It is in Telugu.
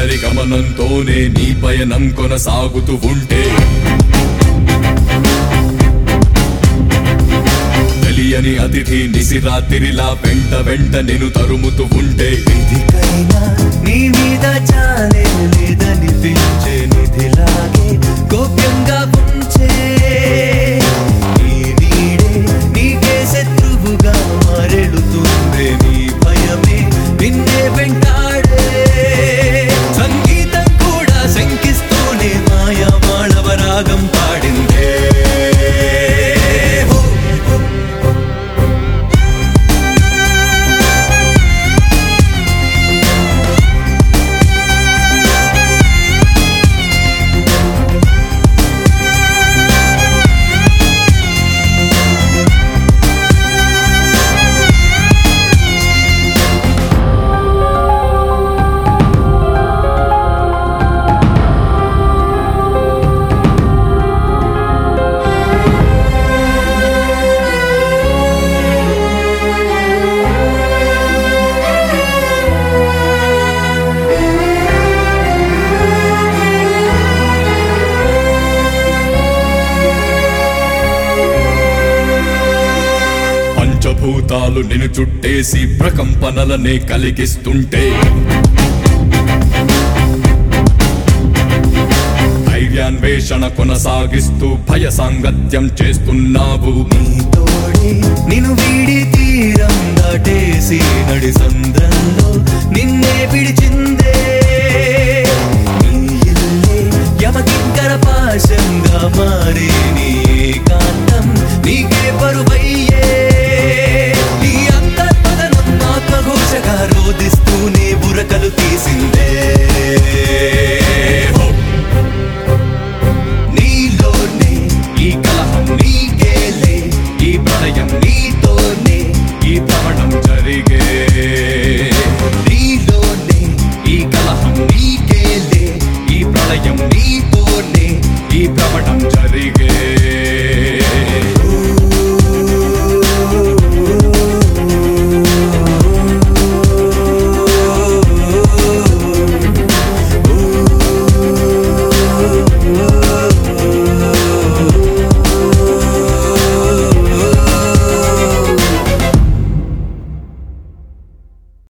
ఒంటరి గమనంతోనే నీ పయనం కొనసాగుతూ ఉంటే తెలియని అతిథి నిసిరాతిరిలా వెంట వెంట నేను తరుముతూ ఉంటే నిధికైనా నీ మీద చాలే లేదనిపించే నిధిలాగే గోప్యంగా ఉంచే నీ నీడే నీకే శత్రువుగా మారెడుతుందే నీ భయమే నిన్నే వెంటాడే సంగీతం కూడా శంకిస్తూనే మాయా మాళవ రాగం పాడిందే హో పంచభూతాలు నిన్ను చుట్టేసి ప్రకంపనలనే కలిగిస్తుంటే ధైర్యాన్వేషణ కొనసాగిస్తూ భయ సాంగత్యం చేస్తున్నావు నీ తోడే నిన్ను వీడి తీరం దాటేసి నడి